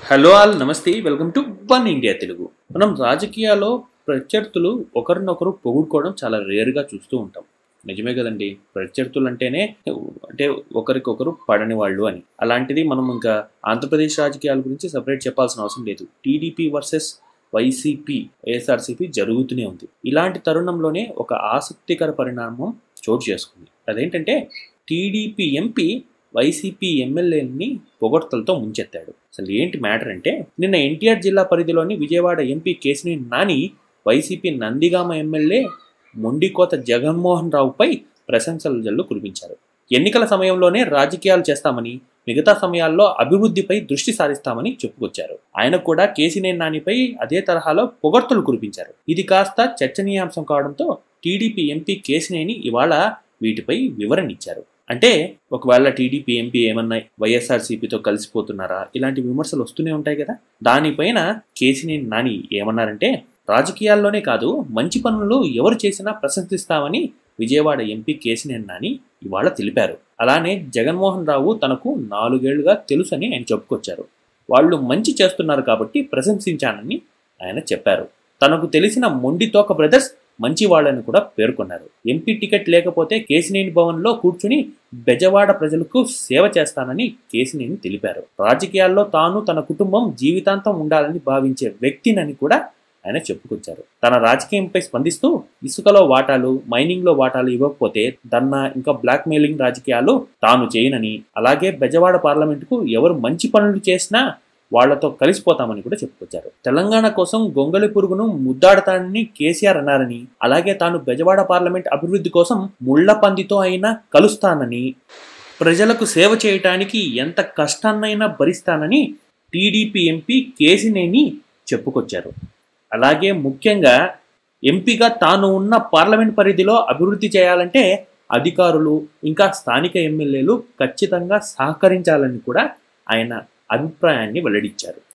hello all నమస్తే welcome to one India Telugu మనం రాజకీయాల్లో ప్రత్యర్థులు ఒకరినొకరు పొగుడుకోవడం చాలా రేర్గా చూస్తూ ఉంటాం నిజమే కదండి ప్రత్యర్థులు అంటేనే అంటే ఒకరికొకరు పడని వాళ్ళు అని అలాంటిది మనం ఇంకా ఆంధ్రప్రదేశ్ రాజకీయాల గురించి సపరేట్ చెప్పాల్సిన అవసరం లేదు టీడీపీ వర్సెస్ వైసీపీ వైఎస్ఆర్సీపీ జరుగుతూనే ఉంది ఇలాంటి తరుణంలోనే ఒక ఆసక్తికర పరిణామం చోటు చేసుకుంది అదేంటంటే టీడీపీ ఎంపీ వైసీపీ ఎమ్మెల్యేని పొగడ్తలతో ముంచెత్తాడు అసలు ఏంటి మ్యాటర్ అంటే నిన్న ఎన్టీఆర్ జిల్లా పరిధిలోని Vijayawada MP Kesineni Nani YCP Nandigama MLA Mondithoka Jaganmohan రావుపై ప్రశంసల జల్లు కురిపించారు ఎన్నికల సమయంలోనే రాజకీయాలు చేస్తామని మిగతా సమయాల్లో అభివృద్ధిపై దృష్టి సారిస్తామని చెప్పుకొచ్చారు ఆయన కూడా కేసినేని నానిపై అదే తరహాలో పొగడ్తలు కురిపించారు ఇది కాస్త చర్చనీయాంశం కావడంతో టీడీపీ ఎంపీ కేసినేని ఇవాళ వీటిపై వివరణ ఇచ్చారు అంటే ఒకవేళ టీడీపీ ఎంపీ ఏమన్నా వైఎస్ఆర్సీపీతో కలిసిపోతున్నారా ఇలాంటి విమర్శలు వస్తూనే ఉంటాయి కదా దానిపైన కేసినేని నాని ఏమన్నారంటే రాజకీయాల్లోనే కాదు మంచి పనులు ఎవరు చేసినా ప్రశంసిస్తామని విజయవాడ ఎంపీ కేసినేని నాని ఇవాళ తెలిపారు అలానే జగన్మోహన్ రావు తనకు నాలుగేళ్లుగా తెలుసని ఆయన చెప్పుకొచ్చారు వాళ్ళు మంచి చేస్తున్నారు కాబట్టి ప్రశంసించానని ఆయన చెప్పారు తనకు తెలిసిన మొండితోక బ్రదర్స్ మంచి వాళ్ళని కూడా పేర్కొన్నారు ఎంపీ టికెట్ లేకపోతే కేసినేని భవన్లో కూర్చుని బెజవాడ ప్రజలకు సేవ చేస్తానని కేసినేని తెలిపారు రాజకీయాల్లో తాను తన కుటుంబం జీవితాంతం ఉండాలని భావించే వ్యక్తినని కూడా ఆయన చెప్పుకొచ్చారు తన రాజకీయంపై స్పందిస్తూ ఇసుకలో వాటాలు మైనింగ్లో వాటాలు ఇవ్వకపోతే దన్నా ఇంకా బ్లాక్ మెయిలింగ్ రాజకీయాలు తాను చేయనని అలాగే బెజవాడ పార్లమెంటుకు ఎవరు మంచి పనులు చేసినా వాళ్లతో కలిసిపోతామని కూడా చెప్పుకొచ్చారు తెలంగాణ కోసం గొంగలి పురుగును ముద్దాడతానని కేసీఆర్ అన్నారని అలాగే తాను బెజవాడ పార్లమెంట్ అభివృద్ధి కోసం ముళ్ల పందితో అయినా కలుస్తానని ప్రజలకు సేవ చేయటానికి ఎంత కష్టాన్నైనా భరిస్తానని టీడీపీ ఎంపీ కేసినేని చెప్పుకొచ్చారు అలాగే ముఖ్యంగా ఎంపీగా తాను ఉన్న పార్లమెంట్ పరిధిలో అభివృద్ధి చేయాలంటే అధికారులు ఇంకా స్థానిక ఎమ్మెల్యేలు ఖచ్చితంగా సహకరించాలని కూడా ఆయన అభిప్రాయాన్ని వెల్లడించారు